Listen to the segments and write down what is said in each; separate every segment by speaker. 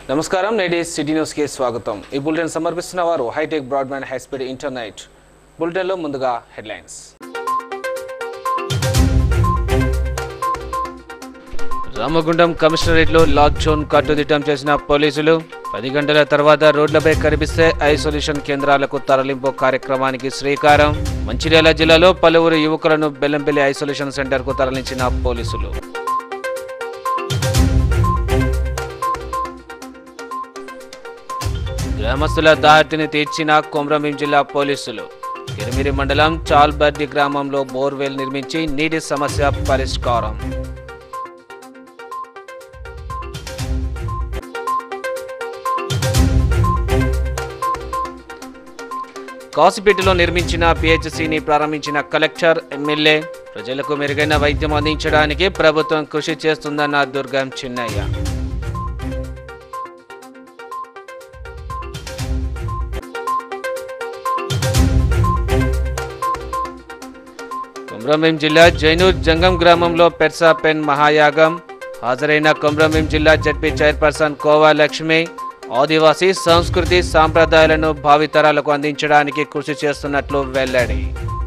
Speaker 1: నమస్కారం నేటి సిటీ న్యూస్కి స్వాగతం ఈ బులెటిన్ సమర్పిస్తున్న వారు హైటెక్ బ్రాడ్బ్యాండ్ హైస్పీడ్ ఇంటర్నెట్ బులెటిన్లో ముందుగా హెడ్లైన్స్ రామగుండం కమిషనరేట్లో లాక్ జోన్ కట్టుదిట్టం చేసిన పోలీసులు పది గంటల తర్వాత రోడ్లపై కనిపిస్తే ఐసోలేషన్ కేంద్రాలకు తరలింపు కార్యక్రమానికి శ్రీకారం మంచిర్యాల జిల్లాలో పలువురు యువకులను బెల్లంపల్లి ఐసోలేషన్ సెంటర్కు తరలించిన పోలీసులు గ్రామస్తుల దాటిని తీర్చిన కొమ్రభీం జిల్లా పోలీసులు కిరిమిరి మండలం చాల్బర్డి గ్రామంలో బోర్వెల్ నిర్మించి నీటి సమస్య పరిష్కారం కాసిపేటలో నిర్మించిన పిహెచ్సిని ప్రారంభించిన కలెక్టర్ ఎమ్మెల్యే ప్రజలకు మెరుగైన వైద్యం అందించడానికి ప్రభుత్వం కృషి చేస్తుందన్న దుర్గం చిన్నయ్య కొమ్రంభీం జిల్లా జైనూర్ జంగం గ్రామంలో పెర్సా పెన్ మహాయాగం హాజరైన కొమ్రంభీం జిల్లా జడ్పీ చైర్పర్సన్ కోవా లక్ష్మి ఆదివాసీ సంస్కృతి సాంప్రదాయాలను భావితరాలకు అందించడానికి కృషి చేస్తున్నట్లు వెల్లడి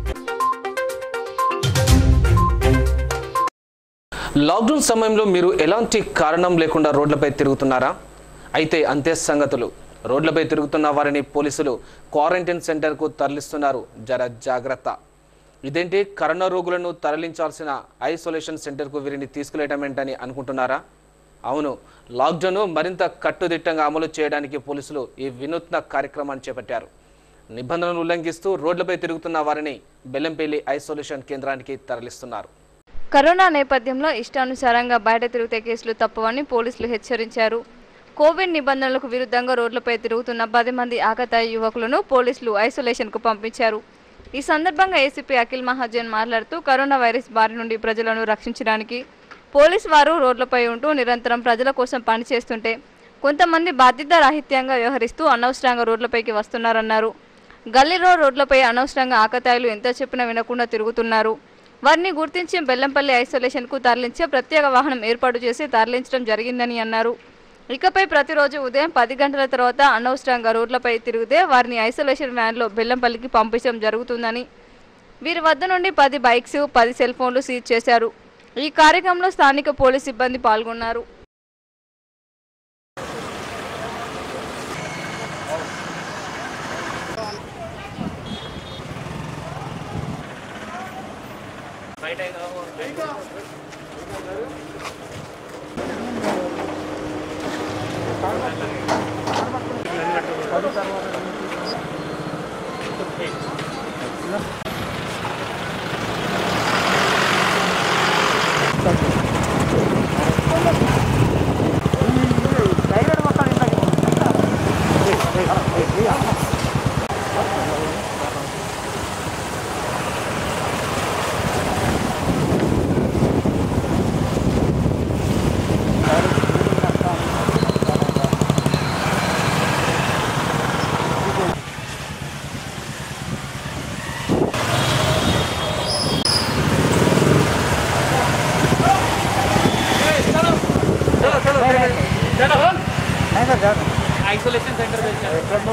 Speaker 1: లాక్డౌన్ సమయంలో మీరు ఎలాంటి కారణం లేకుండా రోడ్లపై తిరుగుతున్నారా అయితే అంతే సంగతులు రోడ్లపై తిరుగుతున్న వారిని పోలీసులు క్వారంటైన్ సెంటర్కు తరలిస్తున్నారు జర జాగ్రత్త ఇదేంటి కరోనా రోగులను తరలించాల్సిన ఐసోలేషన్ సెంటర్కు వీరిని తీసుకువెళ్ళటం ఏంటని అనుకుంటున్నారా అవును లాక్డౌన్ మరింత కట్టుదిట్టంగా అమలు చేయడానికి పోలీసులు ఈ వినూత్న కార్యక్రమాన్ని చేపట్టారు నిబంధనలు ఉల్లంఘిస్తూ రోడ్లపై తిరుగుతున్న వారిని బెల్లంపల్లి ఐసోలేషన్ కేంద్రానికి తరలిస్తున్నారు
Speaker 2: కరోనా నేపథ్యంలో ఇష్టానుసారంగా బయట తిరిగితే కేసులు తప్పవని పోలీసులు హెచ్చరించారు కోవిడ్ నిబంధనలకు విరుద్ధంగా రోడ్లపై తిరుగుతున్న పది మంది ఆకతాయి యువకులను పోలీసులు ఐసోలేషన్కు పంపించారు ఈ సందర్భంగా ఏసీపీ అఖిల్ మహాజన్ మాట్లాడుతూ కరోనా వైరస్ బారి నుండి ప్రజలను రక్షించడానికి పోలీసు వారు రోడ్లపై ఉంటూ నిరంతరం ప్రజల కోసం పనిచేస్తుంటే కొంతమంది బాధ్యత రాహిత్యంగా వ్యవహరిస్తూ అనవసరంగా రోడ్లపైకి వస్తున్నారన్నారు గల్లీలో రోడ్లపై అనవసరంగా ఆకతాయిలు ఎంత చెప్పినా వినకుండా తిరుగుతున్నారు వారిని గుర్తించి బెల్లంపల్లి ఐసోలేషన్కు తరలించే ప్రత్యేక వాహనం ఏర్పాటు చేసి తరలించడం జరిగిందని అన్నారు ఇకపై ప్రతిరోజు ఉదయం పది గంటల తర్వాత అనవసరంగా రోడ్లపై తిరిగితే వారిని ఐసోలేషన్ వ్యాన్లో బెల్లంపల్లికి పంపించడం జరుగుతుందని వీరి వద్ద నుండి పది బైక్స్ పది సెల్ ఫోన్లు సీజ్ చేశారు ఈ కార్యక్రమంలో స్థానిక పోలీస్ సిబ్బంది పాల్గొన్నారు
Speaker 3: आइसोलेशन सेंटर पे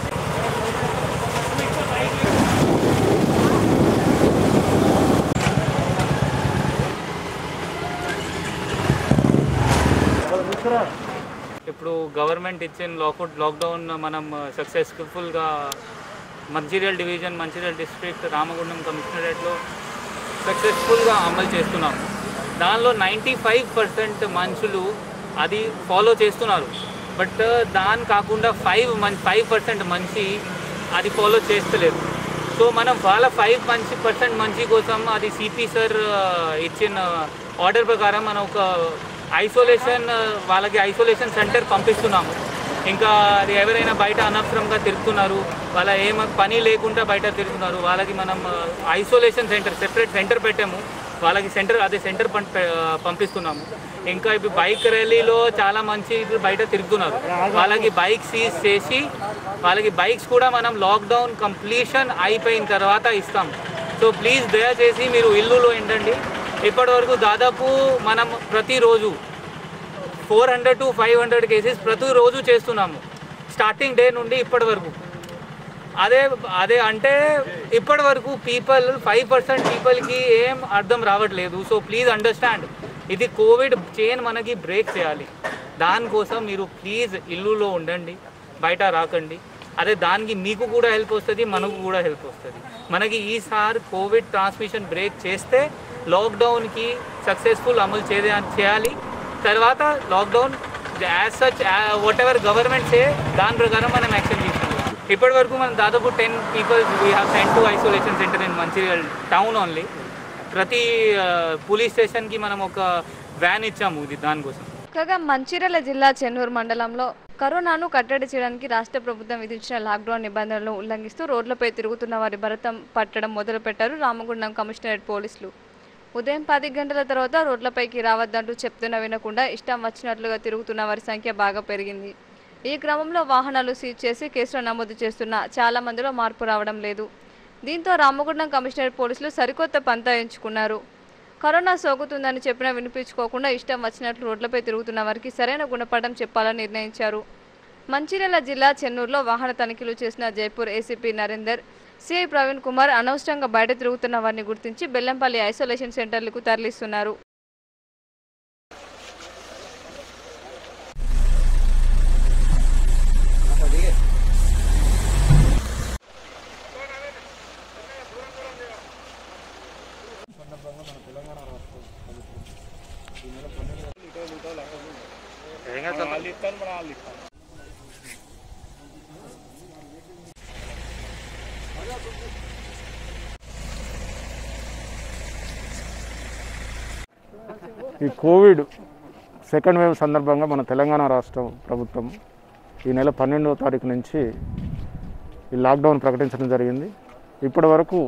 Speaker 3: ఇప్పుడు గవర్నమెంట్ ఇచ్చిన లాకౌట్ లాక్డౌన్ మనం సక్సెస్ఫుల్గా మంచిర్యాల డివిజన్ మంచిర్యాల డిస్ట్రిక్ట్ రామగుండం కమిషనరేట్లో సక్సెస్ఫుల్గా అమలు చేస్తున్నాం దానిలో నైంటీ ఫైవ్ పర్సెంట్ మనుషులు అది ఫాలో చేస్తున్నారు బట్ దాని కాకుండా ఫైవ్ మన్ ఫైవ్ పర్సెంట్ మనిషి అది ఫాలో చేస్తలేదు సో మనం వాళ్ళ ఫైవ్ మంచి పర్సెంట్ మంచి కోసం అది సిపి సార్ ఇచ్చిన ఆర్డర్ ప్రకారం మనం ఒక ఐసోలేషన్ వాళ్ళకి ఐసోలేషన్ సెంటర్ పంపిస్తున్నాము ఇంకా అది ఎవరైనా బయట అనవసరంగా తిరుగుతున్నారు వాళ్ళ ఏం పని లేకుండా బయట తిరుగుతున్నారు వాళ్ళకి మనం ఐసోలేషన్ సెంటర్ సెపరేట్ సెంటర్ పెట్టాము వాళ్ళకి సెంటర్ అదే సెంటర్ పంప- పంపిస్తున్నాము ఇంకా ఇప్పుడు బైక్ ర్యాలీలో చాలా మంచి ఇప్పుడు బయట తిరుగుతున్నారు వాళ్ళకి బైక్ సీజ్ చేసి వాళ్ళకి బైక్స్ కూడా మనం లాక్డౌన్ కంప్లీషన్ అయిపోయిన తర్వాత ఇస్తాం సో ప్లీజ్ దయచేసి మీరు ఇల్లులో ఏంటండి ఇప్పటివరకు దాదాపు మనం ప్రతిరోజు four hundred to five hundred cases ప్రతిరోజు చేస్తున్నాము స్టార్టింగ్ డే నుండి ఇప్పటి వరకు అదే అదే అంటే ఇప్పటి వరకు పీపుల్ ఫైవ్ పర్సెంట్ పీపుల్కి ఏం అర్థం రావట్లేదు సో ప్లీజ్ అండర్స్టాండ్ ఇది కోవిడ్ చైన్ మనకి బ్రేక్ చేయాలి దానికోసం మీరు ప్లీజ్ ఇల్లులో ఉండండి బయట రాకండి అదే దానికి మీకు కూడా హెల్ప్ వస్తుంది మనకు కూడా హెల్ప్ వస్తుంది మనకి ఈసారి కోవిడ్ ట్రాన్స్మిషన్ బ్రేక్ చేస్తే లాక్డౌన్కి సక్సెస్ఫుల్ అమలు చేయ చేయాలి తర్వాత lockdown as such whatever government చే దాని ప్రకారం మనం యాక్షన్ తీసుకుంటాం ఇప్పటి వరకు మనం దాదాపు ten people we have sent to isolation centre in Mancherial town only ప్రతి పోలీస్ స్టేషన్కి మనం ఒక వ్యాన్ ఇచ్చాము ఇది దానికోసం
Speaker 2: కాగా మంచిర్యాల జిల్లా చెన్నూరు మండలంలో కరోనాను కట్టడి చేయడానికి రాష్ట్ర ప్రభుత్వం విధించిన లాక్డౌన్ నిబంధనలను ఉల్లంఘిస్తూ రోడ్లపై తిరుగుతున్న వారి భరతం పట్టడం మొదలుపెట్టారు రామగుండం కమిషనరేట్ పోలీసులు ఉదయం పది గంటల తర్వాత రోడ్లపైకి రావద్దంటూ చెప్తున్నా వినకుండా ఇష్టం వచ్చినట్లుగా తిరుగుతున్న వారి సంఖ్య బాగా పెరిగింది ఈ క్రమంలో వాహనాలు సీజ్ చేసి కేసులు నమోదు చేస్తున్న చాలా మందిలో మార్పు రావడం లేదు దీంతో రామగుండం కమిషనరేట్ పోలీసులు సరికొత్త పంతా ఎంచుకున్నారు కరోనా సోకుతుందని చెప్పినా వినిపించుకోకుండా ఇష్టం వచ్చినట్లు రోడ్లపై తిరుగుతున్న వారికి సరైన గుణపాఠం చెప్పాలని నిర్ణయించారు మంచిర్యాల జిల్లా చెన్నూరులో వాహన తనిఖీలు చేసిన జైపూర్ ఏసీపీ నరేందర్ సిఐ ప్రవీణ్ కుమార్ అనవసరంగా బయట తిరుగుతున్న వారిని గుర్తించి బెల్లంపల్లి ఐసోలేషన్ సెంటర్లకు తరలిస్తున్నారు
Speaker 4: ఈ కోవిడ్ సెకండ్ వేవ్ సందర్భంగా మన తెలంగాణ రాష్ట్ర ప్రభుత్వం ఈ నెల పన్నెండవ తారీఖు నుంచి ఈ లాక్డౌన్ ప్రకటించడం జరిగింది ఇప్పటి వరకు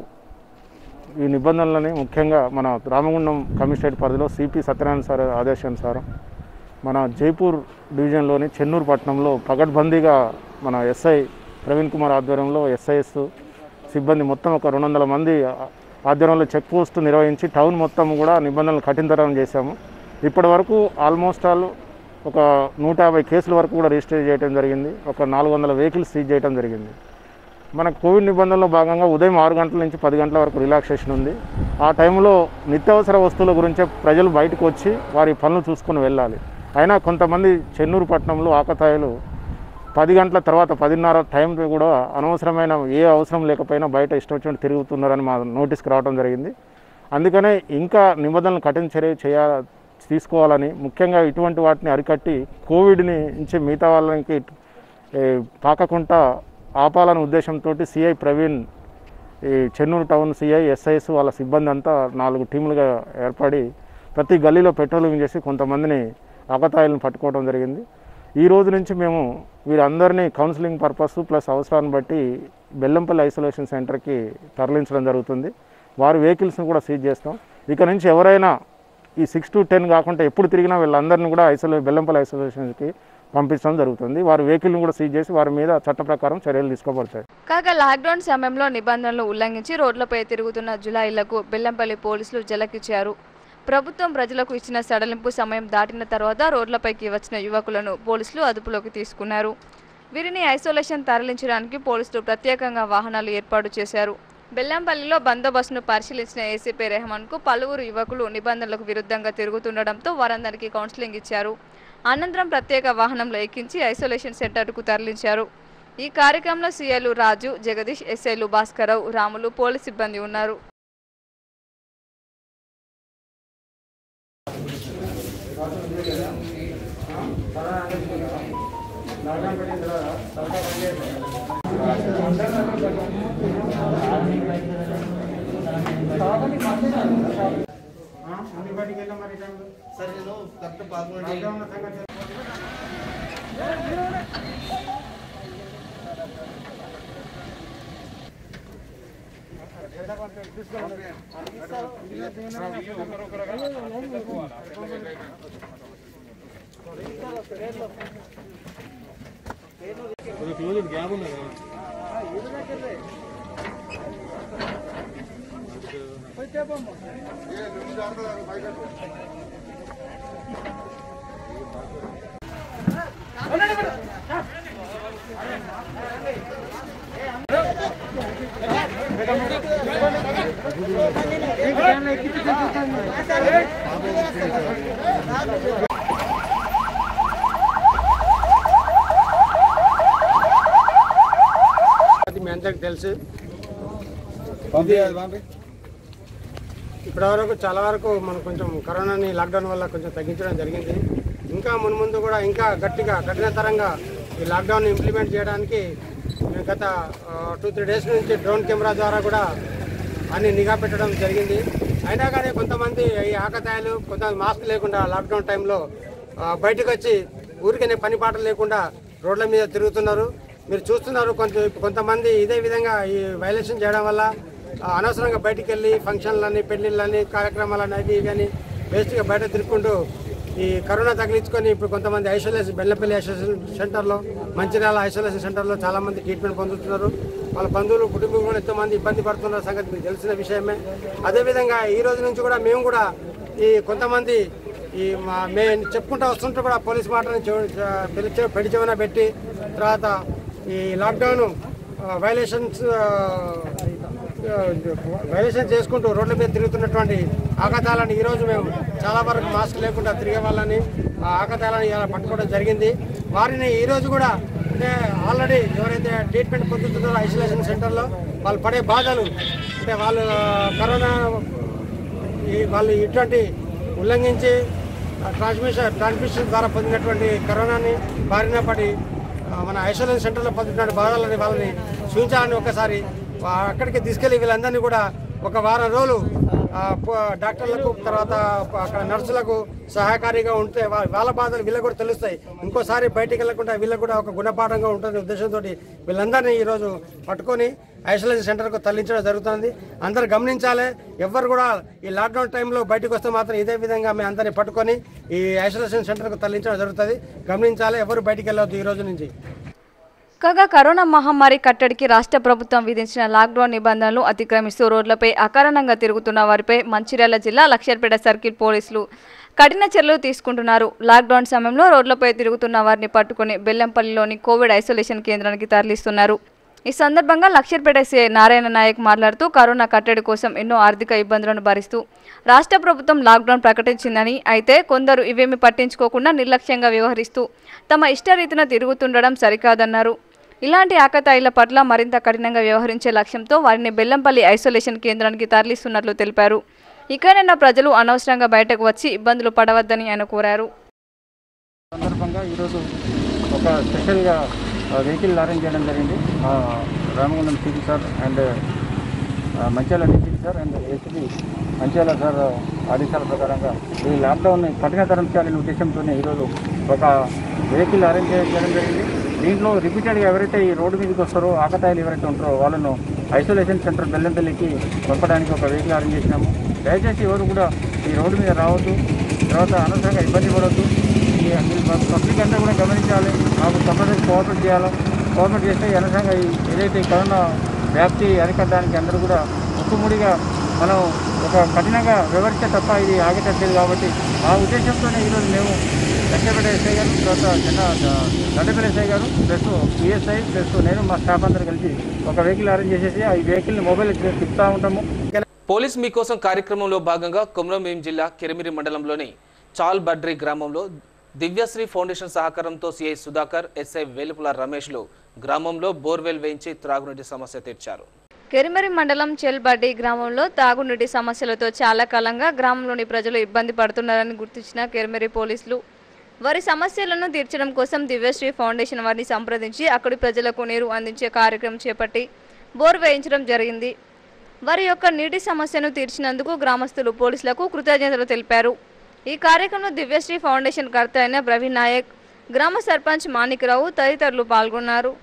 Speaker 4: ఈ నిబంధనలని ముఖ్యంగా మన రామగుండం కమిషనరేట్ పరిధిలో సిపి సత్యనారాయణ సార్ ఆదేశానుసారం మన జైపూర్ డివిజన్లోని చెన్నూరు పట్టణంలో పగడ్బందీగా మన ఎస్ఐ ప్రవీణ్ కుమార్ ఆధ్వర్యంలో ఎస్ఐఎస్ సిబ్బంది మొత్తం ఒక రెండు వందల మంది ఆధ్వర్యంలో చెక్ పోస్ట్ నిర్వహించి టౌన్ మొత్తం కూడా నిబంధనలు కఠినతరం చేశాము ఇప్పటి వరకు ఆల్మోస్ట్ ఆల్ ఒక నూట యాభై కేసుల వరకు కూడా రిజిస్టర్ చేయడం జరిగింది ఒక నాలుగు వందల వెహికల్స్ సీజ్ చేయడం జరిగింది మన కోవిడ్ నిబంధనలో భాగంగా ఉదయం ఆరు గంటల నుంచి పది గంటల వరకు రిలాక్సేషన్ ఉంది ఆ టైంలో నిత్యావసర వస్తువుల గురించే ప్రజలు బయటకు వచ్చి వారి పనులు చూసుకొని వెళ్ళాలి అయినా కొంతమంది చెన్నూరు పట్టణంలో ఆకతాయిలు పది గంటల తర్వాత పదిన్నర టైం కూడా అనవసరమైన ఏ అవసరం లేకపోయినా బయట ఇష్టం వచ్చినట్టు తిరుగుతున్నారని మా నోటీస్కి రావడం జరిగింది అందుకనే ఇంకా నిబంధనలు కఠిన చర్య చేయ తీసుకోవాలని ముఖ్యంగా ఇటువంటి వాటిని అరికట్టి కోవిడ్ని నుంచి మిగతా వాళ్ళకి ఏ, పాకకుండా ఆపాలనే ఉద్దేశంతో సిఐ ప్రవీణ్ ఈ చెన్నూరు టౌన్ సిఐ ఎస్ఐఎస్ వాళ్ళ సిబ్బంది అంతా నాలుగు టీములుగా ఏర్పడి ప్రతి గల్లీలో పెట్రోలింగ్ చేసి కొంతమందిని అగతాయిలను పట్టుకోవడం జరిగింది ఈ రోజు నుంచి మేము వీరందరినీ కౌన్సిలింగ్ పర్పస్ ప్లస్ అవసరాన్ని బట్టి బెల్లంపల్లి ఐసోలేషన్ సెంటర్కి తరలించడం జరుగుతుంది వారి వెహికల్స్ని కూడా సీజ్ చేస్తాం ఇక నుంచి ఎవరైనా ఈ సిక్స్ టు టెన్ కాకుండా ఎప్పుడు తిరిగినా వీళ్ళందరినీ కూడా ఐసోలే బెల్లంపల్లి ఐసోలేషన్కి పంపించడం జరుగుతుంది వారి వెహికల్ని కూడా సీజ్ చేసి వారి మీద చట్ట ప్రకారం చర్యలు తీసుకోబడతాయి
Speaker 2: కాగా లాక్డౌన్ సమయంలో నిబంధనలు ఉల్లంఘించి రోడ్లపై తిరుగుతున్న జులాయిలకు బెల్లంపల్లి పోలీసులు జలకిచ్చారు ప్రభుత్వం ప్రజలకు ఇచ్చిన సడలింపు సమయం దాటిన తర్వాత రోడ్లపైకి వచ్చిన యువకులను పోలీసులు అదుపులోకి తీసుకున్నారు వీరిని ఐసోలేషన్ తరలించడానికి పోలీసులు ప్రత్యేకంగా వాహనాలు ఏర్పాటు చేశారు బెల్లంపల్లిలో బందోబస్తును పరిశీలించిన ఏసీపీ రెహమాన్కు పలువురు యువకులు నిబంధనలకు విరుద్ధంగా తిరుగుతుండడంతో వారందరికీ కౌన్సిలింగ్ ఇచ్చారు అనంతరం ప్రత్యేక వాహనంలో ఎక్కించి ఐసోలేషన్ సెంటర్కు తరలించారు ఈ కార్యక్రమంలో సీఐలు రాజు జగదీష్ ఎస్ఐలు భాస్కరరావు రాములు పోలీస్ సిబ్బంది ఉన్నారు
Speaker 5: సరే నేను కరెక్ట్ పాల్గొనండి
Speaker 4: ఆ
Speaker 6: అది మీ అందరికి తెలుసు ఇప్పటివరకు చాలా వరకు మనం కొంచెం కరోనాని లాక్డౌన్ వల్ల కొంచెం తగ్గించడం జరిగింది ఇంకా మున్ముందు కూడా ఇంకా గట్టిగా కఠినతరంగా ఈ లాక్డౌన్ ఇంప్లిమెంట్ చేయడానికి మేము గత టూ త్రీ డేస్ నుంచి డ్రోన్ కెమెరా ద్వారా కూడా అన్ని నిఘా పెట్టడం జరిగింది అయినా కానీ కొంతమంది ఈ ఆకతాయాలు కొంతమంది మాస్క్ లేకుండా లాక్డౌన్ టైంలో ఆ, బయటకు వచ్చి ఊరికనే పని పాట లేకుండా రోడ్ల మీద తిరుగుతున్నారు మీరు చూస్తున్నారు కొంత కొంతమంది ఇదే విధంగా ఈ వైలేషన్ చేయడం వల్ల ఆ, అనవసరంగా బయటికి వెళ్ళి ఫంక్షన్లని పెళ్లిళ్ళని కార్యక్రమాలని అవి ఇవి అని వేస్ట్గా బయట తిరుక్కుంటూ ఈ కరోనా తగిలించుకొని ఇప్పుడు కొంతమంది ఐసోలేషన్ బెల్లపల్లి ఐసోలేషన్ సెంటర్లో మంచిర్యాల ఐసోలేషన్ సెంటర్లో చాలామంది ట్రీట్మెంట్ పొందుతున్నారు వాళ్ళ బంధువులు కుటుంబం కూడా ఎంతోమంది ఇబ్బంది పడుతున్న సంగతి మీకు తెలిసిన విషయమే అదేవిధంగా ఈ రోజు నుంచి కూడా మేము కూడా ఈ కొంతమంది ఈ మా మేము చెప్పుకుంటూ వస్తుంటే కూడా పోలీస్ మాటని పిలిచి పెడి చెవున పెట్టి తర్వాత ఈ లాక్డౌన్ వైలేషన్స్ వైలేషన్ చేసుకుంటూ రోడ్ల మీద తిరుగుతున్నటువంటి ఆఘాతాలను ఈరోజు మేము చాలా వరకు మాస్క్ లేకుండా తిరిగే వాళ్ళని ఆ ఆఘాతాలను ఇలా పట్టుకోవడం జరిగింది వారిని ఈరోజు కూడా అంటే ఆల్రెడీ ఎవరైతే ట్రీట్మెంట్ పొందుతున్నారో ఐసోలేషన్ సెంటర్లో వాళ్ళు పడే బాధలు అంటే వాళ్ళు కరోనా ఈ వాళ్ళు ఇటువంటి ఉల్లంఘించి ట్రాన్స్మిషన్ ట్రాన్స్మిషన్ ద్వారా పొందినటువంటి కరోనాని బారిన పడి ఆ, మన ఐసోలేషన్ సెంటర్లో పొందినటువంటి బాధలని వాళ్ళని చూపించాలని ఒకసారి వా- అక్కడికి తీసుకెళ్లి వీళ్ళందరినీ కూడా ఒక వారం రోజులు ఆ, పో- డాక్టర్లకు తర్వాత ప- అక్కడ నర్సులకు సహాయకారిగా ఉంటే వా- వాళ్ళ బాధలు వీళ్ళకి కూడా తెలుస్తాయి ఇంకోసారి బయటికి వెళ్లకుండా వీళ్ళకి కూడా ఒక గుణపాఠంగా ఉంటుంది ఉద్దేశంతో వీళ్ళందరినీ ఈరోజు పట్టుకొని ఐసోలేషన్ సెంటర్కు తరలించడం జరుగుతుంది అందరు గమనించాలి ఎవ్వరు కూడా ఈ లాక్డౌన్ టైంలో బయటకు వస్తే మాత్రం ఇదే విధంగా మేము అందరినీ పట్టుకొని ఈ ఐసోలేషన్ సెంటర్కు తరలించడం జరుగుతుంది గమనించాలి ఎవరు బయటికి వెళ్ళవద్దు ఈ రోజు నుంచి
Speaker 2: కాగా కరోనా మహమ్మారి కట్టడికి రాష్ట్ర ప్రభుత్వం విధించిన లాక్డౌన్ నిబంధనలు అతిక్రమిస్తూ రోడ్లపై అకారణంగా తిరుగుతున్న వారిపై మంచిర్యాల జిల్లా లక్షర్పేట సర్కిల్ పోలీసులు కఠిన చర్యలు తీసుకుంటున్నారు లాక్డౌన్ సమయంలో రోడ్లపై తిరుగుతున్న వారిని పట్టుకుని బెల్లంపల్లిలోని కోవిడ్ ఐసోలేషన్ కేంద్రానికి తరలిస్తున్నారు ఈ సందర్భంగా లక్షర్పేట సీఐ నారాయణ నాయక్ మాట్లాడుతూ కరోనా కట్టడి కోసం ఎన్నో ఆర్థిక ఇబ్బందులను భరిస్తూ రాష్ట్ర ప్రభుత్వం లాక్డౌన్ ప్రకటించిందని అయితే కొందరు ఇవేమి పట్టించుకోకుండా నిర్లక్ష్యంగా వ్యవహరిస్తూ తమ ఇష్టరీతిన తిరుగుతుండడం సరికాదన్నారు ఇలాంటి ఆకతాయిల పట్ల మరింత కఠినంగా వ్యవహరించే లక్ష్యంతో వారిని బెల్లంపల్లి ఐసోలేషన్ కేంద్రానికి తరలిస్తున్నట్లు తెలిపారు ఇకనైనా ప్రజలు అనవసరంగా బయటకు వచ్చి ఇబ్బందులు పడవద్దని ఆయన కోరారు
Speaker 4: సందర్భంగా ఈరోజు ఒక స్పెషల్గా వెహికల్ అరేంజ్ చేయడం జరిగింది మా రామగుండం సిపి సార్ అండ్ ఆ, Mancherial district sir and ACP Mancherial sir ఆదేశాల ప్రకారంగా ఈ లాక్డౌన్ కఠినతరం చేయాలనే ఉద్దేశంతో ఈరోజు ఒక వెహికల్ అరేంజ్ చేయడం జరిగింది దీంట్లో రిపీటెడ్గా ఎవరైతే ఈ రోడ్డు మీదకి వస్తారో ఆకతాయిలు ఎవరైతే ఉంటారో వాళ్ళను ఐసోలేషన్ సెంటర్ బెల్లంపల్లికి పంపడానికి ఒక వెహికల్ అరేంజ్ చేసినాము దయచేసి ఎవరు కూడా ఈ రోడ్డు మీద రావద్దు తర్వాత అనవసరంగా ఇబ్బంది పడవద్దు ఈ పబ్లిక్ అంతా కూడా గమనించాలి మాకు తప్పనిసరి కోఆపరేట్ చేయాలి కోఆపరేట్ చేస్తే ఈ అనవసరంగా ఈ ఏదైతే ఈ కరోనా వ్యాప్తి అరికట్టడానికి అందరూ కూడా ముక్కుముడిగా మనం ఒక కఠినంగా వివరిస్తే తప్ప ఇది ఆగేటట్లేదు కాబట్టి ఆ ఉద్దేశంతోనే ఈరోజు మేము లక్ష్యపేట ఎస్ఐ గారు తర్వాత చిన్న దండపల్లి ఎస్ఐ గారు ప్లస్ పిఎస్ఐ ప్లస్ నేను మా స్టాఫ్ అందరూ కలిసి ఒక వెహికల్ అరేంజ్ చేసేసి ఆ వెహికల్ని మొబైల్ తిప్పుతూ ఉంటాము
Speaker 1: పోలీస్ మీకోసం కార్యక్రమంలో భాగంగా కొమరంభీం జిల్లా కిరిమిరి మండలంలోని చాల్ బడ్రి గ్రామంలో దివ్యశ్రీ ఫౌండేషన్ సహకారంతో సిఐ సుధాకర్ ఎస్ఐ వేలుపుల రమేష్లు గ్రామంలో బోర్వెల్ వేయించి త్రాగునీటి సమస్య తీర్చారు
Speaker 2: కెరిమెరి మండలం చెల్బడ్డి గ్రామంలో తాగునీటి సమస్యలతో చాలా కాలంగా గ్రామంలోని ప్రజలు ఇబ్బంది పడుతున్నారని గుర్తించిన కెరిమెరి పోలీసులు వారి సమస్యలను తీర్చడం కోసం దివ్యశ్రీ ఫౌండేషన్ వారిని సంప్రదించి అక్కడి ప్రజలకు నీరు అందించే కార్యక్రమం చేపట్టి బోర్ వేయించడం జరిగింది వారి యొక్క నీటి సమస్యను తీర్చినందుకు గ్రామస్తులు పోలీసులకు కృతజ్ఞతలు తెలిపారు ఈ కార్యక్రమంలో దివ్యశ్రీ ఫౌండేషన్ కర్త అయిన ప్రవీణ్ నాయక్ గ్రామ సర్పంచ్ మాణిక్రావు తదితరులు పాల్గొన్నారు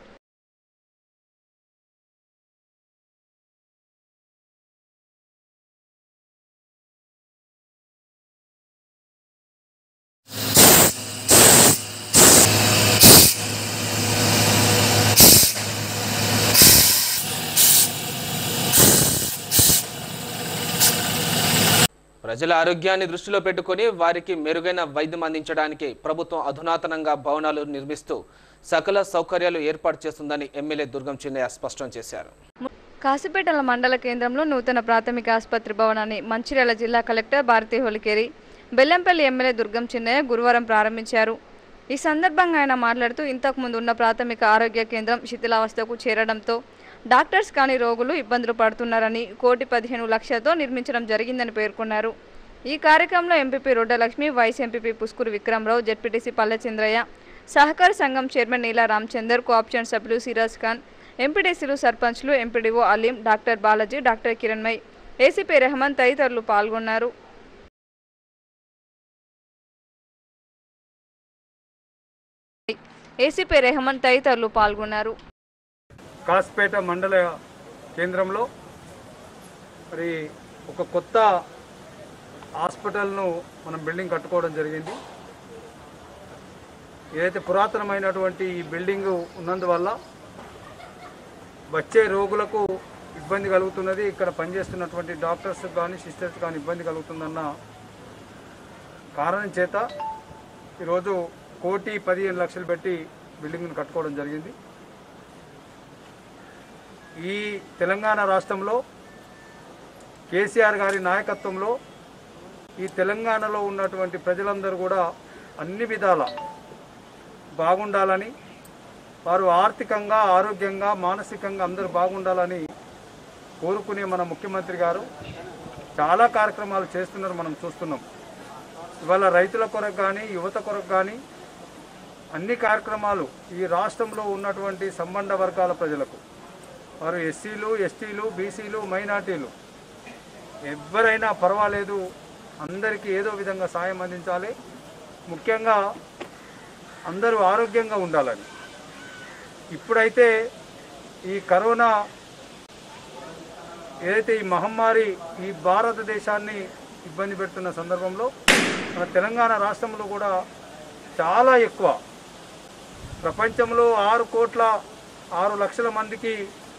Speaker 1: ప్రజల ఆరోగ్యాన్ని దృష్టిలో పెట్టుకొని వారికి మెరుగైన వైద్యం అందించడానికి ప్రభుత్వం అధునాతనంగా భవనాలు నిర్మిస్తూ సకల సౌకర్యాలు ఏర్పాటు చేస్తుందని ఎమ్మెల్యే దుర్గం చిన్నయ్య స్పష్టం చేశారు
Speaker 2: కాసిపేటల మండల కేంద్రంలో నూతన ప్రాథమిక ఆసుపత్రి భవనాన్ని మంచిర్యాల జిల్లా కలెక్టర్ భారతీ హోలికేరి బెల్లంపల్లి ఎమ్మెల్యే దుర్గం చిన్నయ్య గురువారం ప్రారంభించారు ఈ సందర్భంగా ఆయన మాట్లాడుతూ ఇంతకుముందు ఉన్న ప్రాథమిక ఆరోగ్య కేంద్రం శిథిలావస్థకు చేరడంతో డాక్టర్స్ కాని రోగులు ఇబ్బందులు పడుతున్నారని కోటి పదిహేను లక్షలతో నిర్మించడం జరిగిందని పేర్కొన్నారు ఈ కార్యక్రమంలో MPP Roddalakshmi vice MPP Puskuru Vikramarao ZPTC Palle Chandraiah సహకార సంఘం చైర్మన్ నీలా రామచందర్ కోఆప్షన్ సభ్యులు సిరాజ్ ఖాన్ ఎంపీటీసీలు సర్పంచ్లు MPDO Aleem doctor Balaji doctor Kiranmai ACP Rehman తదితరులు పాల్గొన్నారు ఏసీపీ రెహమాన్ తదితరులు పాల్గొన్నారు
Speaker 7: కాస్పేట మండల కేంద్రంలో మరి ఒక కొత్త హాస్పిటల్ను మనం బిల్డింగ్ కట్టుకోవడం జరిగింది ఏదైతే పురాతనమైనటువంటి ఈ బిల్డింగ్ ఉన్నందువల్ల వచ్చే రోగులకు ఇబ్బంది కలుగుతున్నది ఇక్కడ పనిచేస్తున్నటువంటి డాక్టర్స్ కానీ సిస్టర్స్ కానీ ఇబ్బంది కలుగుతుందన్న కారణం చేత ఈరోజు కోటి పదిహేను లక్షలు పెట్టి బిల్డింగ్ను కట్టుకోవడం జరిగింది ఈ తెలంగాణ రాష్ట్రంలో కేసీఆర్ గారి నాయకత్వంలో ఈ తెలంగాణలో ఉన్నటువంటి ప్రజలందరూ కూడా అన్ని విధాల బాగుండాలని వారు ఆర్థికంగా ఆరోగ్యంగా మానసికంగా అందరూ బాగుండాలని కోరుకునే మన ముఖ్యమంత్రి గారు చాలా కార్యక్రమాలు చేస్తున్నారు మనం చూస్తున్నాం ఇవాళ రైతుల కొరకు కానీ యువత కొరకు కానీ అన్ని కార్యక్రమాలు ఈ రాష్ట్రంలో ఉన్నటువంటి సంబంధ వర్గాల ప్రజలకు వారు ఎస్సీలు ఎస్టీలు బీసీలు మైనార్టీలు ఎవరైనా పర్వాలేదు అందరికీ ఏదో విధంగా సాయం అందించాలి ముఖ్యంగా అందరూ ఆరోగ్యంగా ఉండాలని ఇప్పుడైతే ఈ కరోనా ఏదైతే ఈ మహమ్మారి ఈ భారతదేశాన్ని ఇబ్బంది పెడుతున్న సందర్భంలో మన తెలంగాణ రాష్ట్రంలో కూడా చాలా ఎక్కువ ప్రపంచంలో ఆరు కోట్ల ఆరు లక్షల మందికి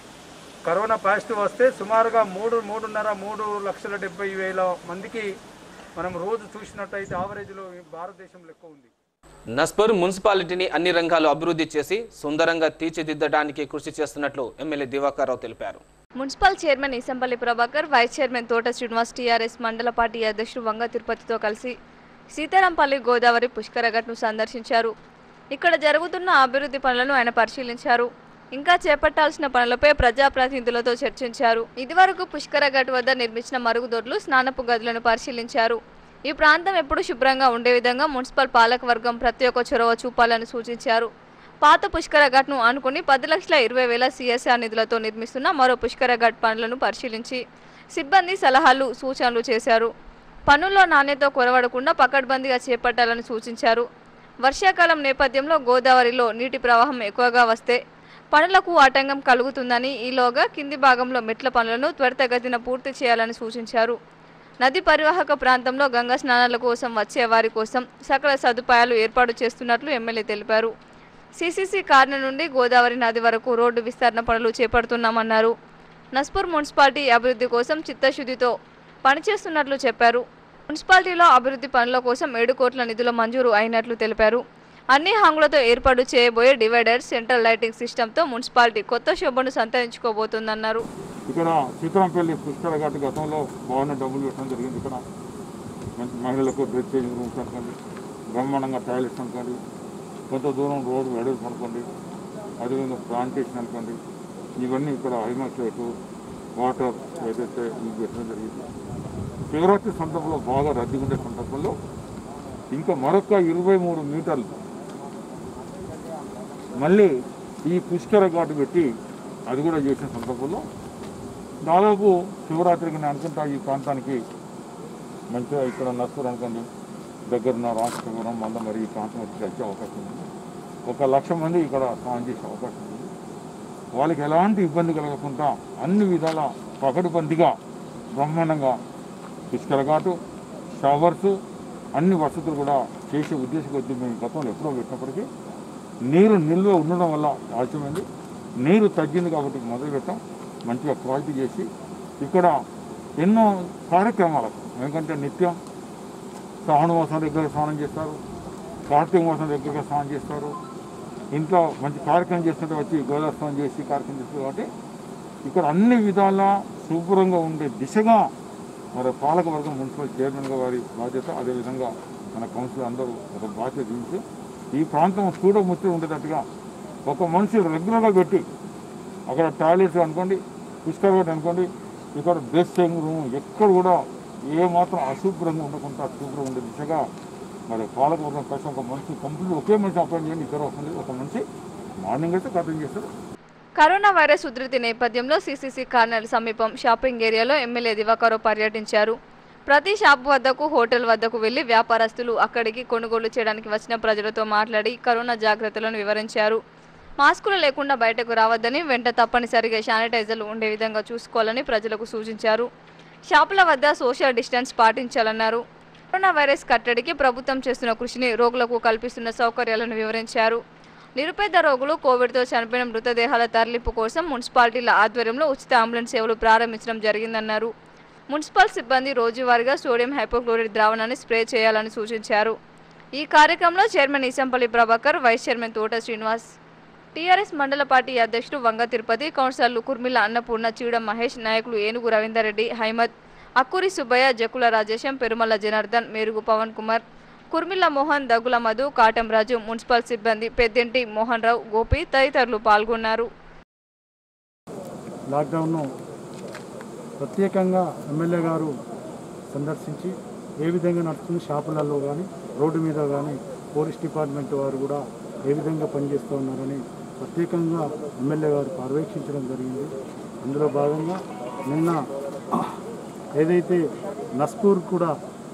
Speaker 7: కరోనా పాజిటివ్ వస్తే సుమారుగా మూడు మూడున్నర మూడు లక్షల డెబ్బై వేల మందికి మనం రోజు చూసినట్టయితే ఆవరేజ్లో ఈ భారతదేశంలో ఎక్కువ ఉంది
Speaker 1: నస్పూర్ మున్సిపాలిటీని అన్ని రంగాలు అభివృద్ధి చేసి సుందరంగా తీర్చిదిద్దడానికి కృషి చేస్తున్నట్లు ఎమ్మెల్యే దివాకర్ రావు తెలిపారు
Speaker 2: municipal chairman Eesampalli Prabhakar vice chairman Thota Srinivas TRS మండల పార్టీ అధ్యక్షుడు వంగ తిరుపతితో కలిసి సీతారాంపల్లి గోదావరి పుష్కరఘట్ను సందర్శించారు ఇక్కడ జరుగుతున్న అభివృద్ధి పనులను ఆయన పరిశీలించారు ఇంకా చేపట్టాల్సిన పనులపై ప్రజాప్రతినిధులతో చర్చించారు ఇదివరకు పుష్కరఘట్ వద్ద నిర్మించిన మరుగుదొడ్లు స్నానపు గదులను పరిశీలించారు ఈ ప్రాంతం ఎప్పుడు శుభ్రంగా ఉండే విధంగా మున్సిపల్ పాలకవర్గం ప్రతి ఒక్క చొరవ చూపాలని సూచించారు పాత పుష్కర ఘట్ను అనుకుని పది లక్షల ఇరవై వేల సిఎస్ఆర్ నిధులతో నిర్మిస్తున్న మరో పుష్కర ఘట్ పనులను పరిశీలించి సిబ్బంది సలహాలు సూచనలు చేశారు పనుల్లో నాణ్యత కొరవడకుండా పకడ్బందీగా చేపట్టాలని సూచించారు వర్షాకాలం నేపథ్యంలో గోదావరిలో నీటి ప్రవాహం ఎక్కువగా వస్తే పనులకు ఆటంకం కలుగుతుందని ఈలోగా కింది భాగంలో మెట్ల పనులను త్వరితగతిన పూర్తి చేయాలని సూచించారు నది పరివాహక ప్రాంతంలో గంగా స్నానాల కోసం వచ్చే వారి కోసం సకల సదుపాయాలు ఏర్పాటు చేస్తున్నట్లు ఎమ్మెల్యే తెలిపారు సిసిసి కాలనీ నుండి గోదావరి నది వరకు రోడ్డు విస్తరణ పనులు చేపడుతున్నామన్నారు నస్పూర్ మున్సిపాలిటీ అభివృద్ధి కోసం చిత్తశుద్ధితో పనిచేస్తున్నట్లు చెప్పారు మున్సిపాలిటీలో అభివృద్ధి పనుల కోసం ఏడు కోట్ల నిధుల మంజూరు అయినట్లు తెలిపారు అన్ని హాంగులతో ఏర్పాటు చేయబోయే డివైడర్ సెంట్రల్ లైటింగ్ సిస్టంతో మున్సిపాలిటీ కొత్త శోభను సంతరించుకోబోతుందన్నారు
Speaker 8: ఇక్కడ సీతారాంపల్లి పుష్కర ఘాట్ గతంలో బాగున్న డబ్బులు పెట్టడం జరిగింది ఇక్కడ మంచి మహిళలకు డ్రెస్ చేంజ్ రూమ్స్ అనుకోండి బ్రహ్మాండంగా టాయిలెట్స్ అనుకోండి కొంత దూరం రోడ్డు వెడల్పు అనుకోండి అదేవిధంగా ప్లాంటేషన్ అనుకోండి ఇవన్నీ ఇక్కడ హైమాక్లేటు వాటర్ ఏదైతే ఇవి పెట్టడం జరిగింది శివరాత్రి సందర్భంలో బాగా రద్దీగా ఉండే సందర్భంలో ఇంకా మరొక ఇరవై మూడు మీటర్లు మళ్ళీ ఈ పుష్కర ఘాటు పెట్టి అది కూడా చేసిన సందర్భంలో దాదాపు శివరాత్రికి నేను అనుకుంటా ఈ ప్రాంతానికి మంచిగా ఇక్కడ నర్సూర్ అనుకోండి దగ్గరున్న రాష్ట్రపురం మళ్ళీ మరి ఈ ప్రాంతం వచ్చి వచ్చే అవకాశం ఉంది ఒక లక్ష మంది ఇక్కడ స్నానం చేసే అవకాశం ఉంది వాళ్ళకి ఎలాంటి ఇబ్బంది కలగకుండా అన్ని విధాల పకడ్బందీగా బ్రహ్మాండంగా పుష్కర ఘాటు షవర్స్ అన్ని వసతులు కూడా చేసే ఉద్దేశం కొద్దీ మేము గతంలో ఎప్పుడో పెట్టినప్పటికీ నీరు నిల్వ ఉండడం వల్ల ఆలస్యమైంది నీరు తగ్గింది కాబట్టి మొదలు పెట్టాం మంచిగా క్వాలిటీ చేసి ఇక్కడ ఎన్నో కార్యక్రమాలకు ఎందుకంటే నిత్యం శ్రావణ మాసం దగ్గర స్నానం చేస్తారు కార్తీక మాసం దగ్గరగా స్నానం చేస్తారు ఇంట్లో మంచి కార్యక్రమం చేస్తుంటే వచ్చి గోదావరి స్నానం చేసి కార్యక్రమం చేస్తారు కాబట్టి ఇక్కడ అన్ని విధాలా శుభ్రంగా ఉండే దిశగా మరి పాలకవర్గం మున్సిపల్ చైర్మన్గా వారి బాధ్యత అదేవిధంగా మన కౌన్సిలర్ అందరూ ఒక బాధ్యత తీసి ఈ ప్రాంతం చూడముచ్చి ఉండేటట్టుగా ఒక మనిషి రెగ్యులర్గా పెట్టి అక్కడ టాయిలెట్స్ అనుకోండి పుష్కర్ రోడ్ అనుకోండి ఇక్కడ డ్రెస్సింగ్ రూమ్ ఎక్కడ కూడా ఏ మాత్రం అశుభ్రంగా ఉండకుండా శుభ్రంగా ఉండే దిశగా మరి పాలకవర్గం కోసం ఒక మనిషి కంప్లీట్ ఒకే మనిషి అపాయింట్ చేయండి ఇద్దరు వస్తుంది ఒక మనిషి మార్నింగ్ అయితే కథం చేస్తారు
Speaker 2: కరోనా వైరస్ ఉధృతి నేపథ్యంలో సీసీసీ కార్నర్ సమీపం షాపింగ్ ఏరియాలో ఎమ్మెల్యే దివాకరో పర్యటించారు ప్రతి షాప్ వద్దకు హోటల్ వద్దకు వెళ్లి వ్యాపారస్తులు అక్కడికి కొనుగోలు చేయడానికి వచ్చిన ప్రజలతో మాట్లాడి కరోనా జాగ్రత్తలను వివరించారు మాస్కులు లేకుండా బయటకు రావద్దని వెంట తప్పనిసరిగా శానిటైజర్లు ఉండే విధంగా చూసుకోవాలని ప్రజలకు సూచించారు షాపుల వద్ద సోషల్ డిస్టెన్స్ పాటించాలన్నారు కరోనా వైరస్ కట్టడికి ప్రభుత్వం చేస్తున్న కృషిని రోగులకు కల్పిస్తున్న సౌకర్యాలను వివరించారు నిరుపేద రోగులు కోవిడ్తో చనిపోయిన మృతదేహాల తరలింపు కోసం మున్సిపాలిటీల ఆధ్వర్యంలో ఉచిత అంబులెన్స్ సేవలు ప్రారంభించడం జరిగిందన్నారు మున్సిపల్ సిబ్బంది రోజువారీగా సోడియం హైపోక్లోరైడ్ ద్రావణాన్ని స్ప్రే చేయాలని సూచించారు ఈ కార్యక్రమంలో chairman Eesampalli Prabhakar vice chairman Thota Srinivas TRS మండల పార్టీ అధ్యక్షుడు వంగ తిరుపతి కౌన్సిలర్లు కుర్మిల అన్నపూర్ణ చీడం మహేష్ నాయకులు ఏనుగు రవీందర్ రెడ్డి హైమద్ అక్కూరి సుబ్బయ్య జకుల రాజేశం పెరుమల జనార్దన్ మెరుగు పవన్ కుమార్ కుర్మిల్ల మోహన్ దగ్గుల మధు కాటం రాజు మున్సిపల్ సిబ్బంది పెద్దింటి మోహన్ రావు గోపి తదితరులు పాల్గొన్నారు
Speaker 9: లాక్డౌన్ను ప్రత్యేకంగా ఎమ్మెల్యే గారు సందర్శించి ఏ విధంగా నడుస్తుంది షాపులలో కానీ రోడ్డు మీద కానీ పోలీస్ డిపార్ట్మెంట్ వారు కూడా ఏ విధంగా పనిచేస్తూ ఉన్నారని ప్రత్యేకంగా ఎమ్మెల్యే గారు పర్యవేక్షించడం జరిగింది అందులో భాగంగా నిన్న ఏదైతే నస్పూర్ కూడా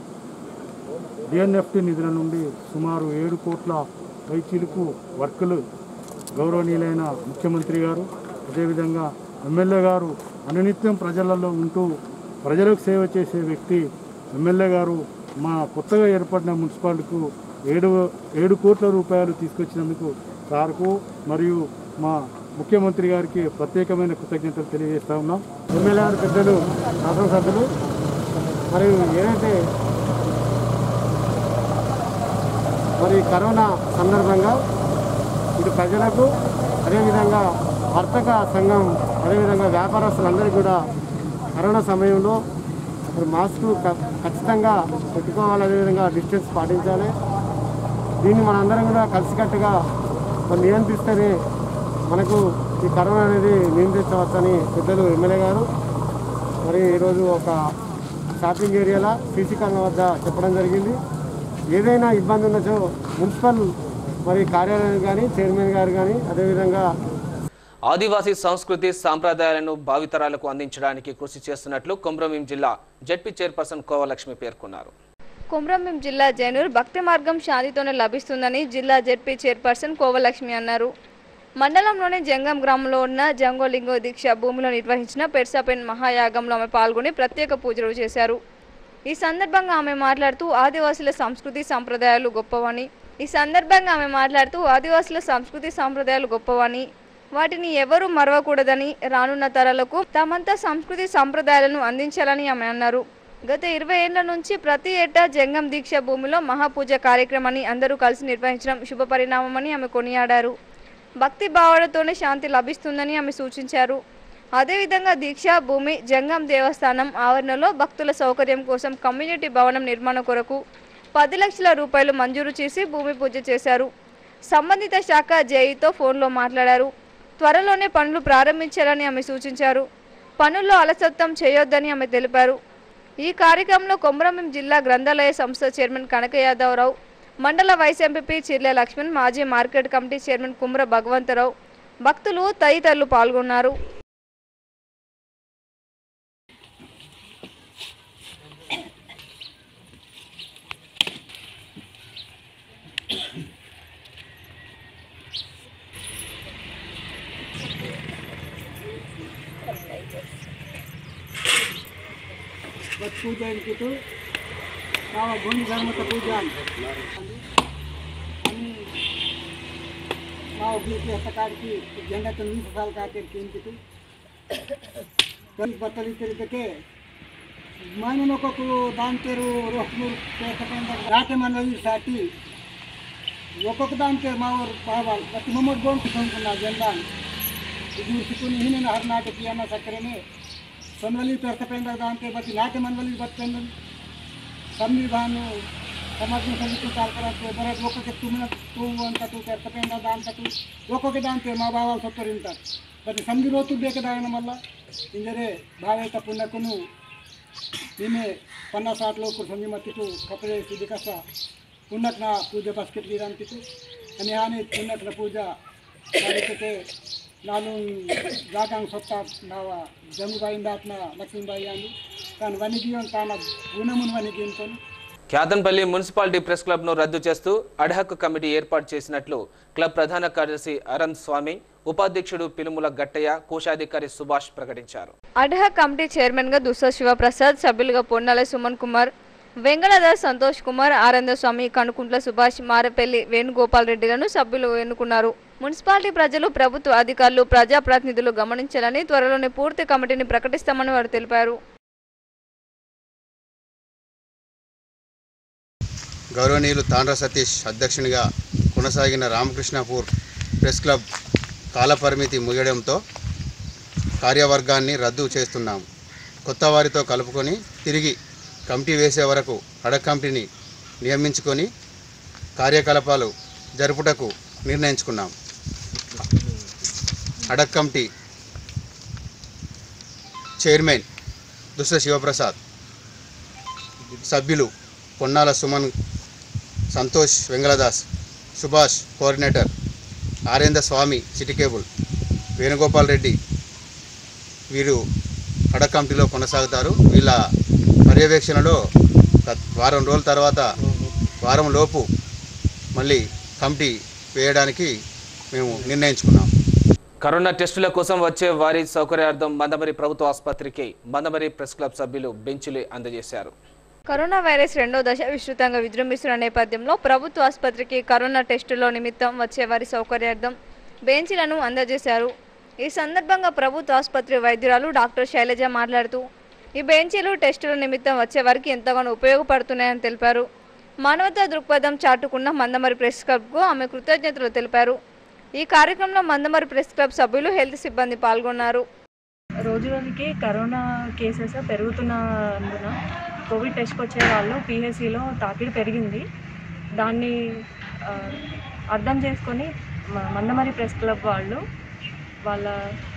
Speaker 9: డిఎన్ఎఫ్టి నిధుల నుండి సుమారు ఏడు కోట్ల పైచీలకు వర్కులు గౌరవనీయులైన ముఖ్యమంత్రి గారు అదేవిధంగా ఎమ్మెల్యే గారు అనునిత్యం ప్రజలలో ఉంటూ ప్రజలకు సేవ చేసే వ్యక్తి ఎమ్మెల్యే గారు మా కొత్తగా ఏర్పడిన మున్సిపాలిటీకు ఏడు ఏడు కోట్ల రూపాయలు తీసుకొచ్చినందుకు సార్కు మరియు మా ముఖ్యమంత్రి గారికి ప్రత్యేకమైన కృతజ్ఞతలు తెలియజేస్తా ఉన్నాం ఎమ్మెల్యే గారు పెద్దలు శాసనసభ్యులు మరియు ఏదైతే మరి కరోనా సందర్భంగా ఇటు ప్రజలకు అదేవిధంగా వర్తక సంఘం అదేవిధంగా వ్యాపారస్తులందరికీ కూడా కరోనా సమయంలో మరి మాస్క్ క- ఖచ్చితంగా పెట్టుకోవాలి అదేవిధంగా డిస్టెన్స్ పాటించాలి దీన్ని మనందరం కూడా కలిసికట్టుగా మరి నియంత్రిస్తేనే మనకు ఈ కరోనా అనేది నియంత్రించవచ్చని పెద్దలు ఎమ్మెల్యే గారు మరి ఈరోజు ఒక షాపింగ్ ఏరియాలో సీసీ కెమెరా వద్ద చెప్పడం జరిగింది ఏదైనా ఇబ్బంది ఉన్నచో మున్సిపల్ మరి కార్యాలయం కానీ చైర్మన్ గారు కానీ అదేవిధంగా
Speaker 1: ఆదివాసీ సంస్కృతి సాంప్రదాయాలను భావితరాలకు అందించడానికి కృషి చేస్తున్నట్లు కొమ్రమీం జిల్లా జడ్పీ చైర్పర్సన్ కోవలక్ష్మి పేర్కొన్నారు
Speaker 2: కుమ్రంభీం జిల్లా జైనూర్ భక్తి మార్గం శాంతితోనే లభిస్తుందని జిల్లా జెడ్పీ చైర్పర్సన్ కోవలక్ష్మి అన్నారు మండలంలోని జంగం గ్రామంలో ఉన్న జంగోలింగో దీక్ష భూమిలో నిర్వహించిన పెర్సాపెన్ మహాయాగంలో ఆమె పాల్గొని ప్రత్యేక పూజలు చేశారు ఈ సందర్భంగా ఆమె మాట్లాడుతూ ఆదివాసుల సంస్కృతి సంప్రదాయాలు గొప్పవని ఈ సందర్భంగా ఆమె మాట్లాడుతూ ఆదివాసుల సంస్కృతి సంప్రదాయాలు గొప్పవని వాటిని ఎవరూ మరవకూడదని రానున్న తరాలకు తమంతా సంస్కృతి సంప్రదాయాలను అందించాలని ఆమె అన్నారు గత ఇరవై ఏళ్ల నుంచి ప్రతి ఏటా జంగం దీక్ష భూమిలో మహాపూజ కార్యక్రమాన్ని అందరూ కలిసి నిర్వహించడం శుభ పరిణామమని ఆమె కొనియాడారు భక్తి భావాలతోనే శాంతి లభిస్తుందని ఆమె సూచించారు అదేవిధంగా దీక్ష భూమి జంగం దేవస్థానం ఆవరణలో భక్తుల సౌకర్యం కోసం కమ్యూనిటీ భవనం నిర్మాణం కొరకు పది లక్షల రూపాయలు మంజూరు చేసి భూమి పూజ చేశారు సంబంధిత శాఖ జేఈతో ఫోన్లో మాట్లాడారు త్వరలోనే పనులు ప్రారంభించాలని ఆమె సూచించారు పనుల్లో అలసత్వం చేయొద్దని ఆమె తెలిపారు ఈ కార్యక్రమంలో కొమరంభీం జిల్లా గ్రంథాలయ సంస్థ చైర్మన్ కనక యాదవరావు మండల వైస్ ఎంపీపీ చిర్ల లక్ష్మణ్ మాజీ market committee chairman Kumra Bhagavantharao భక్తులు తదితరులు పాల్గొన్నారు
Speaker 6: पूजा इनकी तो कावा गुण धर्म का पूजा आणि नाव घेतली असं काढची जंगातून वीस साल काय करते इनकी तू पण बतली तरी ते మానవులకు దాంతేరు రోహ్నూరు పేసకుండా రాకమన్నదిసాటి ఒక్కొక్క దాంతే మా ఊరు బావాలి ప్రతి మమ్మల్ని గోంటుకుంటున్నా జెండాని
Speaker 10: दूरसिकून ही हर नाटे पियाना सकरे में सनवली तो पेंदा दांते बची नाटे मनवली बच पेंदा संविधान समाज में सभी काल करते बरे लोक के तुम तू अंत तू करते पेंदा दांत तू लोक के दांते మా బావాలు సొత్తరు ఇంటారు బట్ సంధి రోజు బేక దాగడం వల్ల ఇంజరే భావేత పుణ్యకును మేమే పన్నా సాట్లో సంధి మత్తికు కప్పడే సిద్ధి కస पुण्यकना पूजा बास्केट गिरांतितु आणि आणि पुण्यकना पूजा ಮಾಡಿದ್ದಕ್ಕೆ ನಾನು ಜಾಗಂಗ್ ಸೊತ್ತ ನಾವು ಜಮ್ಮುಬಾಯಿಂದ ಆತ್ಮ ಲಕ್ಷ್ಮೀಬಾಯಿ ಅಂದು ತಾನು వనికి తాన గుణమును వనికి ఉంటాను
Speaker 1: క్యాదన్పల్లి మున్సిపాలిటీ ప్రెస్ క్లబ్ను రద్దు చేస్తూ అడ్హక్ కమిటీ ఏర్పాటు చేసినట్లు క్లబ్ ప్రధాన కార్యదర్శి అరంత్ స్వామి ఉపాధ్యక్షుడు పిలుముల గట్టయ్య కోశాధికారి సుభాష్ ప్రకటించారు
Speaker 2: అడ్హా కమిటీ చైర్మన్గా దుస్సా శివప్రసాద్ సభ్యులుగా పొన్నాల సుమన్ కుమార్ వెంగళదాస్ సంతోష్ కుమార్ ఆనంద స్వామి కనుకుంట్ల సుభాష్ మారపల్లి వేణుగోపాల్ రెడ్డిలను సభ్యులు ఎన్నుకున్నారు మున్సిపాలిటీ ప్రజలు ప్రభుత్వ అధికారులు ప్రజాప్రతినిధులు గమనించాలని త్వరలోనే పూర్తి కమిటీని ప్రకటిస్తామని వారు తెలిపారు
Speaker 11: గౌరవనీయులు తాండ్ర సతీష్ అధ్యక్షునిగా కొనసాగిన రామకృష్ణపూర్ ప్రెస్ క్లబ్ కాలపరిమితి ముగియడంతో కార్యవర్గాన్ని రద్దు చేస్తున్నాము కొత్త వారితో కలుపుకొని తిరిగి కమిటీ వేసే వరకు అడక్ కమిటీని నియమించుకొని కార్యకలాపాలు జరుపుటకు నిర్ణయించుకున్నాం ad hoc committee chairman Dussa Shivaprasad సభ్యులు Ponnala Suman Santosh Vengaladas Subhash coordinator Arendra Swamy city cable Venugopal Reddy వీరు అడ కమిటీలో కొనసాగుతారు వీళ్ళ పర్యవేక్షణలో గత వారం రోజుల తర్వాత వారం లోపు మళ్ళీ కమిటీ వేయడానికి మేము నిర్ణయించుకున్నాం
Speaker 1: కరోనా టెస్టుల కోసం వచ్చే వారి సౌకర్యార్థం మందమరి ప్రభుత్వ ఆసుపత్రికి మందమరి ప్రెస్ క్లబ్ సభ్యులు బెంచులు అందజేశారు
Speaker 2: కరోనా వైరస్ రెండో దశ విస్తృతంగా విజృంభిస్తున్న నేపథ్యంలో ప్రభుత్వ ఆసుపత్రికి కరోనా టెస్టుల నిమిత్తం వచ్చే వారి సౌకర్యార్థం బెంచీలను అందజేశారు ఈ సందర్భంగా ప్రభుత్వ ఆసుపత్రి వైద్యురాలు డాక్టర్ శైలజ మాట్లాడుతూ ఈ బెంచీలు టెస్టుల నిమిత్తం వచ్చే వారికి ఎంతగానో ఉపయోగపడుతున్నాయని తెలిపారు మానవతా దృక్పథం చాటుకున్న మందమరి ప్రెస్ క్లబ్కు ఆమె కృతజ్ఞతలు తెలిపారు ఈ కార్యక్రమంలో మందమరి ప్రెస్ క్లబ్ సభ్యులు హెల్త్ సిబ్బంది పాల్గొన్నారు
Speaker 12: రోజు రోజుకి కరోనా కేసెస్ పెరుగుతున్నందున కోవిడ్ టెస్ట్కి వచ్చే వాళ్ళు పిహెచ్సిలో తాకిడి పెరిగింది దాన్ని ఆ, అర్థం చేసుకొని మ- మందమరి ప్రెస్ క్లబ్ వాళ్ళు వాళ్ళ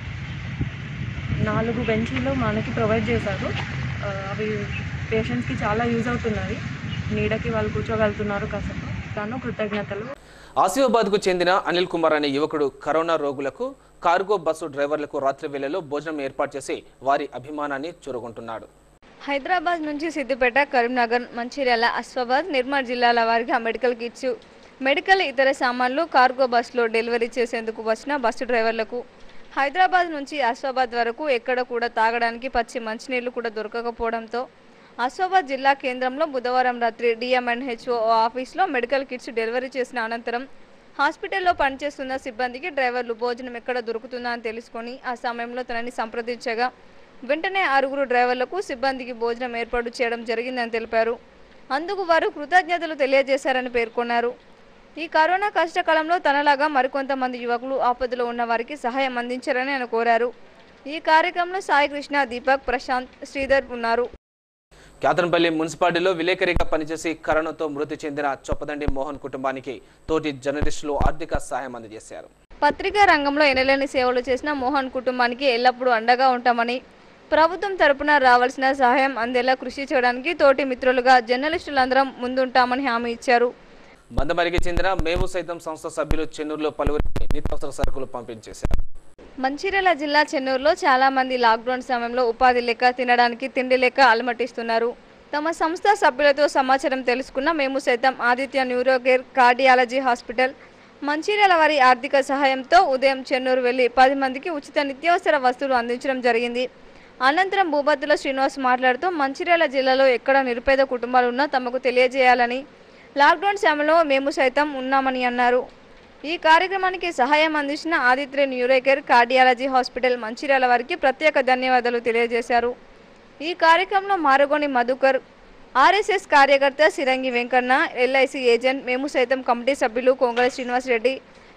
Speaker 12: నాలుగు బెంచీలు మనకి ప్రొవైడ్ చేశారు ఆ, అవి పేషెంట్స్కి చాలా యూజ్ అవుతున్నాయి నీడకి వాళ్ళు కూర్చోగలుగుతున్నారు కాసేపు గాను కృతజ్ఞతలు
Speaker 1: ఆసిఫాబాద్కు చెందిన అనిల్ కుమార్ అనే యువకుడు కరోనా రోగులకు కార్గో బస్సు డ్రైవర్లకు రాత్రి వేళలో భోజనం ఏర్పాటు చేసి వారి అభిమానాన్ని చూరగొంటున్నాడు
Speaker 2: హైదరాబాద్ నుంచి సిద్దిపేట కరీంనగర్ మంచిర్యాల అస్వాబాద్ నిర్మల్ జిల్లాల వారికి ఆ మెడికల్ కిట్స్ మెడికల్ ఇతర సామాన్లు కార్గో బస్సులో డెలివరీ చేసేందుకు వచ్చిన బస్సు డ్రైవర్లకు హైదరాబాద్ నుంచి అస్వాబాద్ వరకు ఎక్కడ కూడా తాగడానికి పచ్చి మంచినీళ్లు కూడా దొరకకపోవడంతో అస్వాబాద్ జిల్లా కేంద్రంలో బుధవారం రాత్రి డిఎంఎన్హెచ్ఓ ఆఫీస్లో మెడికల్ కిట్స్ డెలివరీ చేసిన అనంతరం హాస్పిటల్లో పనిచేస్తున్న సిబ్బందికి డ్రైవర్లు భోజనం ఎక్కడ దొరుకుతుందా అని తెలుసుకొని ఆ సమయంలో తనని సంప్రదించగా వెంటనే ఆరుగురు డ్రైవర్లకు సిబ్బందికి భోజనం ఏర్పాటు చేయడం జరిగిందని తెలిపారు అందుకు వారు కృతజ్ఞతలు తెలియజేశారని పేర్కొన్నారు ఈ కరోనా కష్టకాలంలో తనలాగా మరికొంతమంది యువకులు ఆపదలో ఉన్న వారికి సహాయం అందించారని ఆయన కోరారు ఈ కార్యక్రమంలో సాయి కృష్ణ దీపక్ ప్రశాంత్ శ్రీధర్ ఉన్నారు
Speaker 1: క్యాతన్పల్లి మున్సిపాలిటీలో విలేకరిగా పనిచేసి కరోనాతో మృతి చెందిన చొప్పదండి మోహన్ కుటుంబానికి తోటి జర్నలిస్టులు ఆర్థిక సహాయం అందజేశారు
Speaker 2: పత్రికా రంగంలో ఎనలేని సేవలు చేసిన మోహన్ కుటుంబానికి ఎల్లప్పుడూ అండగా ఉంటామని ప్రభుత్వం తరపున రావాల్సిన సహాయం అందేలా కృషి చేయడానికి తోటి మిత్రులుగా జర్నలిస్టులందరం ముందుంటామని హామీ ఇచ్చారు
Speaker 1: మందమరికి చెందిన మేము సైతం సంస్థ సభ్యులు చెన్నూరులో పలువురికి నిత్యావసర సరుకులు పంపించేశారు
Speaker 2: మంచిర్యాల జిల్లా చెన్నూరులో చాలా మంది లాక్డౌన్ సమయంలో ఉపాధి లేక తినడానికి తిండి లేక అలమటిస్తున్నారు తమ సంస్థ సభ్యులతో సమాచారం తెలుసుకున్న మేము సైతం Aditya neuro care cardiology hospital Mancherial వారి ఆర్థిక సహాయంతో ఉదయం చెన్నూరు వెళ్లి పది మందికి ఉచిత నిత్యావసర వస్తువులు అందించడం జరిగింది అనంతరం భూపతుల శ్రీనివాస్ మాట్లాడుతూ మంచిర్యాల జిల్లాలో ఎక్కడ నిరుపేద కుటుంబాలు ఉన్నా తమకు తెలియజేయాలని లాక్డౌన్ సమయంలో మేము సైతం ఉన్నామని అన్నారు ఈ కార్యక్రమానికి సహాయం అందించిన Aditya neuro care cardiology hospital Mancherial వారికి ప్రత్యేక ధన్యవాదాలు తెలియజేశారు ఈ కార్యక్రమంలో మారగోని మధుకర్ ఆర్ఎస్ఎస్ కార్యకర్త సిరంగి వెంకన్న ఎల్ఐసి ఏజెంట్ మేము సైతం కమిటీ సభ్యులు కొంగళ శ్రీనివాస్ రెడ్డి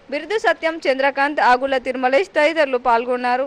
Speaker 2: బిరుదు సత్యం చంద్రకాంత్ ఆగుల తిరుమలేష్ తదితరులు పాల్గొన్నారు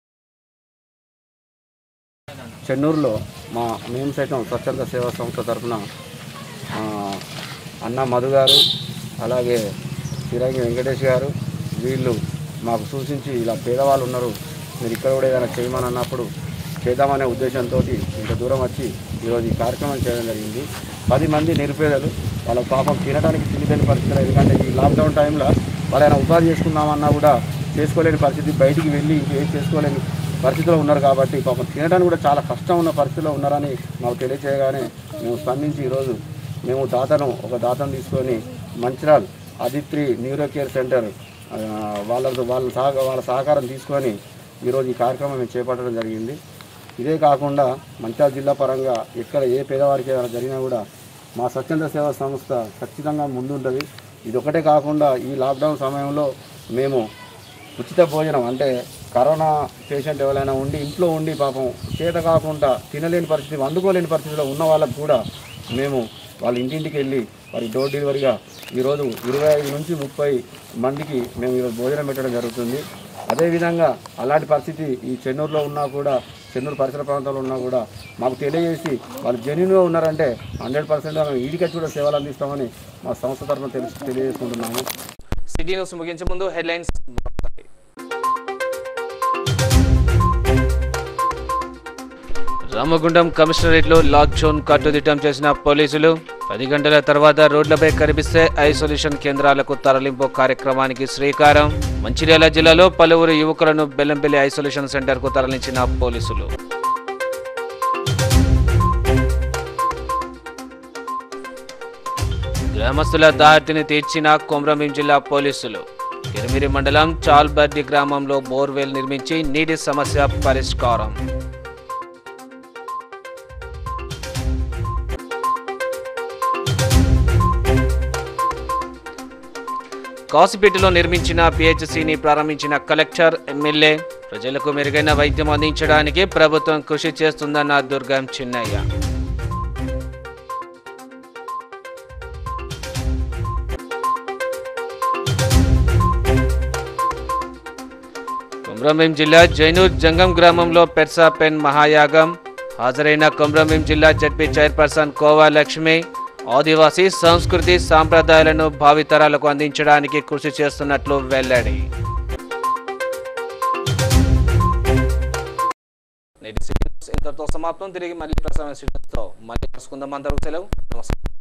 Speaker 13: చెన్నూరులో మా మేము సైతం స్వచ్ఛంద సేవా సంస్థ తరఫున ఆ, అన్న మధు గారు అలాగే చిరంగి వెంకటేష్ గారు వీళ్ళు మాకు సూచించి ఇలా పేదవాళ్ళు ఉన్నారు మీరు ఇక్కడ కూడా ఏదైనా చేయమని అన్నప్పుడు చేద్దామనే ఉద్దేశంతో ఇంత దూరం వచ్చి ఈరోజు ఈ కార్యక్రమం చేయడం జరిగింది పది మంది నిరుపేదలు వాళ్ళ పాపం తినడానికి తిండి లేని పరిస్థితులు ఎందుకంటే ఈ లాక్డౌన్ టైంలో వాళ్ళైనా ఉపాధి చేసుకుందామన్నా కూడా చేసుకోలేని పరిస్థితి బయటికి వెళ్ళి ఇంకేం చేసుకోలేని పరిస్థితిలో ఉన్నారు కాబట్టి పాపం తినడానికి కూడా చాలా కష్టం ఉన్న పరిస్థితిలో ఉన్నారని మాకు తెలియచేయగానే మేము స్పందించి ఈరోజు మేము దాతను ఒక దాతను తీసుకొని Mancherial Aditya neuro care centre ఆ, వాళ్ళతో వాళ్ళ సహ వాళ్ళ సహకారం తీసుకొని ఈరోజు ఈ కార్యక్రమం మేము చేపట్టడం జరిగింది ఇదే కాకుండా మంచిర్యాల జిల్లా పరంగా ఎక్కడ ఏ పేదవారికి ఏదైనా జరిగినా కూడా మా స్వచ్ఛంద సేవా సంస్థ ఖచ్చితంగా ముందుంటుంది ఇది ఒకటే కాకుండా ఈ లాక్డౌన్ సమయంలో మేము ఉచిత భోజనం అంటే కరోనా పేషెంట్ ఎవరైనా ఉండి ఇంట్లో ఉండి పాపం చేత కాకుండా తినలేని పరిస్థితి అందుకోలేని పరిస్థితిలో ఉన్న వాళ్ళకు కూడా మేము వాళ్ళ ఇంటింటికి వెళ్ళి వారి డోర్ డెలివరీగా ఈరోజు ఇరవై ఐదు నుంచి ముప్పై మందికి మేము ఈరోజు భోజనం పెట్టడం జరుగుతుంది అదేవిధంగా అలాంటి పరిస్థితి ఈ చెన్నూరులో ఉన్నా కూడా చెన్నూరు పరిసర ప్రాంతాల్లో ఉన్నా కూడా మాకు తెలియజేసి వాళ్ళు జెన్యున్గా ఉన్నారంటే హండ్రెడ్ పర్సెంట్ మేము ఈడికొచ్చి కూడా సేవలు అందిస్తామని మా సంస్థ తరఫున తెలిసి తెలియజేసుకుంటున్నాము
Speaker 1: సిటీ న్యూస్ ముగించే ముందు హెడ్లైన్స్ రామగుండం కమిషనరేట్లో లాక్ జోన్ కట్టుదిట్టం చేసిన పోలీసులు పది గంటల తర్వాత రోడ్లపై కనిపిస్తే ఐసోలేషన్ కేంద్రాలకు తరలింపు కార్యక్రమానికి శ్రీకారం మంచిర్యాల జిల్లాలో పలువురు యువకులను బెల్లంపల్లి ఐసోలేషన్ సెంటర్కు తరలించిన పోలీసులు గ్రామస్తుల దాటిని తీర్చిన కొమ్రంభీం జిల్లా పోలీసులు కిరిమిరి మండలం చాల్బర్డి గ్రామంలో బోర్వెల్ నిర్మించి నీటి సమస్య పరిష్కారం కాసిపేటలో నిర్మించిన పిహెచ్సిని ప్రారంభించిన కలెక్టర్ ఎమ్మెల్యే ప్రజలకు మెరుగైన వైద్యం అందించడానికి ప్రభుత్వం కృషి చేస్తుందన్న దుర్గం చిన్నయ్య కొమ్రంభీం జిల్లా జైనూర్ జంగం గ్రామంలో పెర్సా పెన్ మహాయాగం హాజరైన కొమ్రంభీం జిల్లా జడ్పీ చైర్పర్సన్ కోవా లక్ష్మి ఆదివాసీ సంస్కృతి సాంప్రదాయాలను భావితరాలకు అందించడానికి కృషి చేస్తున్నట్లు వెల్లడి నేటి సిటీ న్యూస్ ఇంతటితో సమాప్తం తిరిగి మళ్ళీ ప్రసారం తో మళ్ళీ కలుసుకుందాం అందరూ సెలవు నమస్కారం